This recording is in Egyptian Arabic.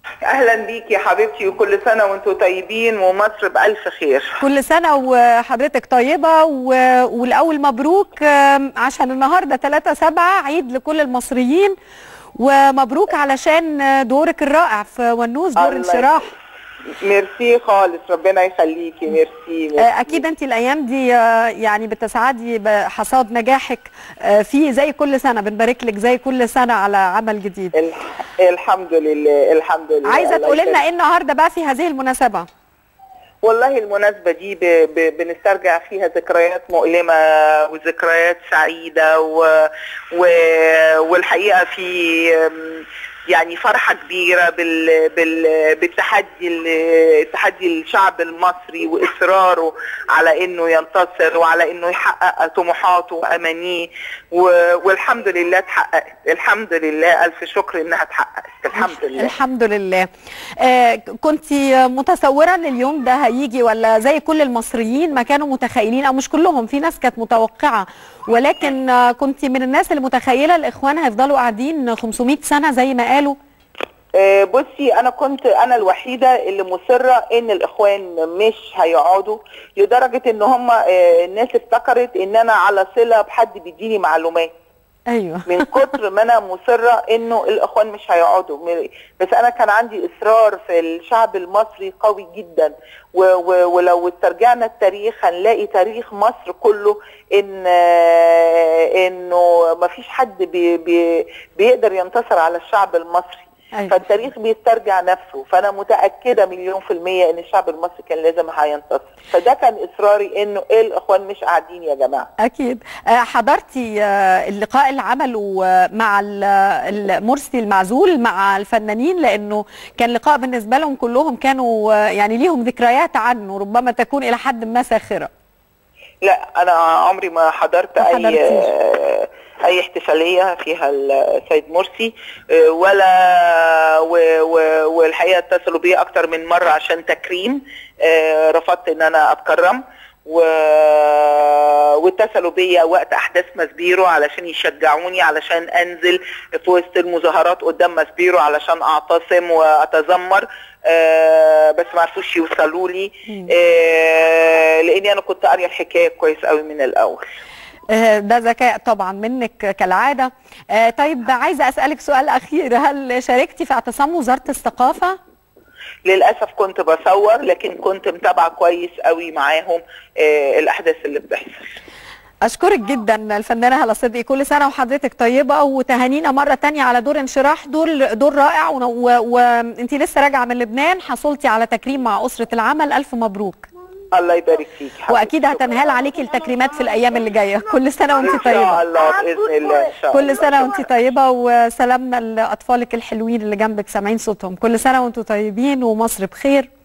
اهلا بيك يا حبيبتي وكل سنه وانتم طيبين ومصر بالف خير كل سنة وحضرتك طيبة و... والأول مبروك آم، عشان النهاردة 3 7 عيد لكل المصريين ومبروك علشان دورك الرائع في ونوس دور الله انشراح ميرسي خالص ربنا يخليكي ميرسي, ميرسي. آه، أكيد أنت الأيام دي آه، يعني بتسعدي بحصاد نجاحك آه، فيه زي كل سنة بنبارك لك زي كل سنة على عمل جديد الح... الحمد لله الحمد لله عايزة الله تقولي لنا يخليك. إيه النهاردة بقى في هذه المناسبة والله المناسبة دي ب... ب... بنسترجع فيها ذكريات مؤلمة وذكريات سعيدة و... و... والحقيقة في أم، يعني فرحة كبيرة بال... بال... بالتحدي ال- تحدي الشعب المصري وإصراره على إنه ينتصر وعلى إنه يحقق طموحاته وأمانيه و... والحمد لله اتحققت الحمد لله ألف شكر إنها اتحققت الحمد لله الحمد لله آه كنت متصورة ان اليوم ده هيجي ولا زي كل المصريين ما كانوا متخيلين او مش كلهم في ناس كانت متوقعة ولكن آه كنت من الناس اللي متخيلة الاخوان هيفضلوا قاعدين 500 سنة زي ما قالوا آه، بصي انا كنت انا الوحيده اللي مصره ان الاخوان مش هيقعدوا لدرجه ان هم الناس افتكرت ان انا على صله بحد بيديني معلومات ايوه من كتر ما انا مصره انه الاخوان مش هيقعدوا م- بس انا كان عندي اصرار في الشعب المصري قوي جدا و و ولو استرجعنا التاريخ هنلاقي تاريخ مصر كله ان آه، انه ما فيش حد بي بي بيقدر ينتصر على الشعب المصري أيوة. فالتاريخ بيسترجع نفسه فانا متاكده مليون في الميه ان الشعب المصري كان لازم هينتصر فده كان اصراري انه ايه الاخوان مش قاعدين يا جماعه اكيد آه حضرتي آه اللقاء اللي عمله آه مع ال- المرسي المعزول مع الفنانين لانه كان لقاء بالنسبة لهم كلهم كانوا آه يعني ليهم ذكريات عنه ربما تكون الى حد ما ساخرة لا انا عمري ما حضرت ما اي حضرتيش. آه، اي احتفاليه فيها السيد مرسي آه، ولا و- و- والحقيقه اتصلوا بي اكتر من مره عشان تكريم آه، رفضت ان انا اتكرم و... واتصلوا بيا وقت احداث مسبيرو علشان يشجعوني علشان انزل في وسط المظاهرات قدام مسبيرو علشان اعتصم واتذمر آه بس ما عرفوش يوصلوا لي آه لاني انا كنت قاريه الحكايه كويس قوي من الاول آه، ده ذكاء طبعا منك كالعادة آه، طيب عايزة أسألك سؤال أخير هل شاركتي في اعتصام وزارة الثقافة؟ للاسف كنت بصور لكن كنت متابعه كويس قوي معاهم آه الاحداث اللي بتحصل أشكرك جدا الفنانة هلا صدقي كل سنة وحضرتك طيبة وتهانينا مرة تانية على دور انشراح دور دور رائع وانت لسه راجعة من لبنان حصلتي على تكريم مع أسرة العمل ألف مبروك الله يبارك فيك حبيبتي. وأكيد هتنهال عليكي التكريمات في الأيام اللي جاية كل سنة وانت ان شاء طيبة الله باذن الله ان شاء الله كل سنة وانت طيبة وسلامنا لأطفالك الحلوين اللي جنبك سامعين صوتهم كل سنة وانتم طيبين ومصر بخير